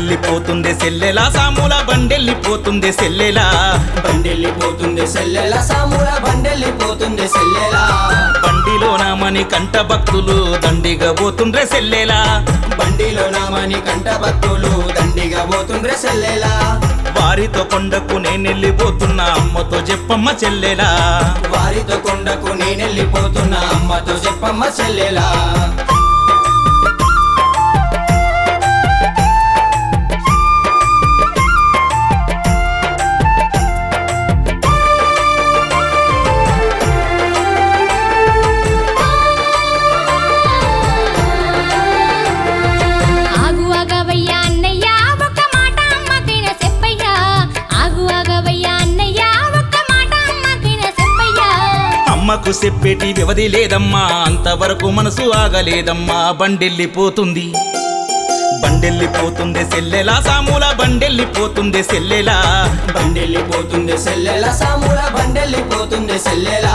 బండెల్లిపోతుంది సెల్లెలా సాముల బండెల్లిపోతుంది సెల్లెలా బండెళ్ళిపోతుంది సెల్లెల సాముల బండెళ్ళిపోతుంది సెల్లెలా బండిలో నామని కంట భక్తులు దండిగా పోతుండ్రే సెల్లెలా బండిలో నామని కంట భక్తులు దండిగా పోతుండ్రే సెల్లెలా వారితో కొండకు నేనెళ్ళిపోతున్నా అమ్మతో చెప్పమ్మ చెల్లెలా వారితో కొండకు నేనెళ్ళిపోతున్నా అమ్మతో చెప్పమ్మ చెల్లెలా ఆగు ఆగవయ్యా అన్నయ్య ఒక్క మాట అమ్మకైనా చెప్పయ్యా ఆగు ఆగవయ్యా అన్నయ్య ఒక్క మాట అమ్మకైనా చెప్పయ్యా అమ్మకు చెప్పేటి వ్యవధి లేదమ్మా అంతవరకు మనసు ఆగలేదమ్మా బండెళ్ళిపోతుంది బండెళ్ళిపోతుంది సెల్లెలా సాముల బండెళ్ళిపోతుంది సెల్లెలా బండెళ్ళిపోతుంది సెల్లెల సాముల బండెళ్ళిపోతుంది సెల్లెలా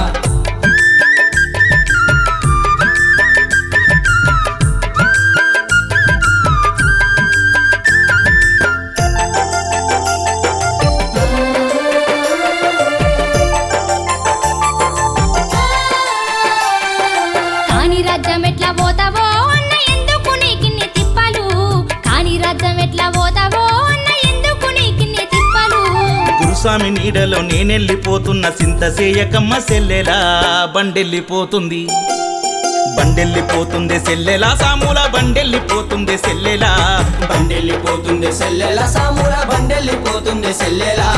కాని రాజ్యం ఎట్లా పోతావో అన్న ఎందుకు నీకిన్ని తిప్పలు కాని రాజ్యం ఎట్లా పోతావో అన్న ఎందుకు నీకిన్ని తిప్పలు గురుస్వామి నీడలో నేనెళ్ళిపోతున్న సింత సేయకమ్మ సెల్లెలా బండెళ్ళిపోతుంది బండెళ్ళిపోతుంది సెల్లెలా సాముల బండెళ్ళిపోతుంది సెల్లెలా బండెళ్ళిపోతుంది సెల్లెల సాముల బండెళ్ళిపోతుంది సెల్లెలా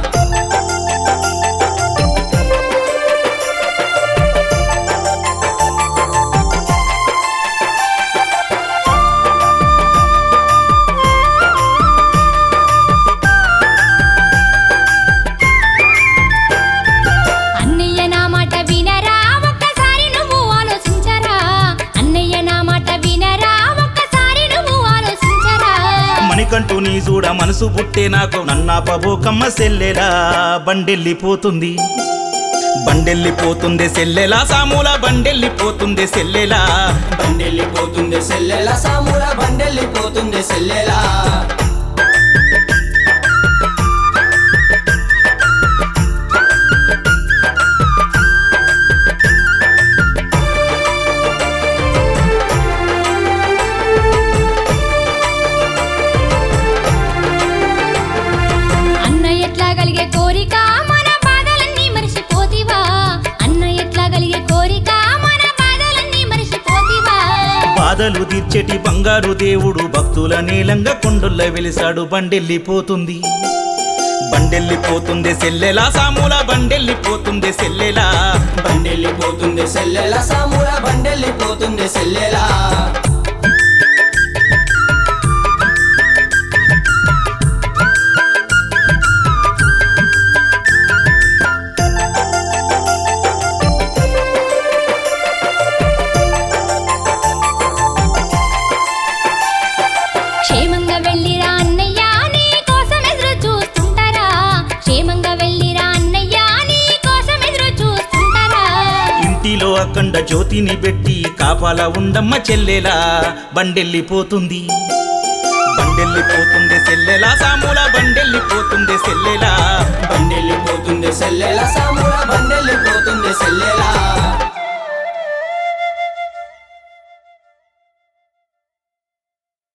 అన్నయ్య నా మాట వినరా ఒక్కసారి నువ్వు ఆలోచించరా అన్నయ్య నా మాట వినరా ఒక్కసారి నువ్వు ఆలోచించరా మణికంటూ నీ చూడ మనసు పుట్టే నాకు నన్నాపబోకమ్మ సెల్లెలా బండెళ్ళిపోతుంది బండెళ్ళిపోతుంది సెల్లెలా సాముల బండెళ్ళిపోతుంది సెల్లెలా బండెళ్ళిపోతుంది సెల్లెల సాముల బండెళ్ళిపోతుంది సెల్లెలా అన్న ఎట్లా కలిగే కోరిక మన బాధలన్నీ మరిచిపోతివా అన్న ఎట్లా కలిగే కోరిక మన బాధలన్నీ మరిచిపోతివా బాధలు తీర్చెటి బంగారు దేవుడు భక్తుల నీలంగా కొండల్లో వెలిసాడు బండెళ్ళిపోతుంది బండెళ్ళిపోతుంది సెల్లెలా సాముల బండెళ్ళిపోతుంది సెల్లెలా బండెళ్ళిపోతుంది సెల్లెల సాముల బండెళ్ళిపోతుంది సెల్లెలా క్షేమంగా వెళ్ళిరా అన్నయ్య నీ కోసం ఎదురు చూస్తుంటారా క్షేమంగా వెళ్ళిరా అన్నయ్య నీ కోసం ఎదురు చూస్తుంటారా ఇంటిలో అఖండ జ్యోతిని పెట్టి కాపాల ఉండమ్మ చెల్లెలా బండెళ్ళిపోతుంది బండెళ్ళిపోతుంది సెల్లెలా సాముల బండెళ్ళిపోతుంది సెల్లెలా బండెళ్ళిపోతుంది సెల్లెల సాముల బండెళ్ళిపోతుంది సెల్లెలా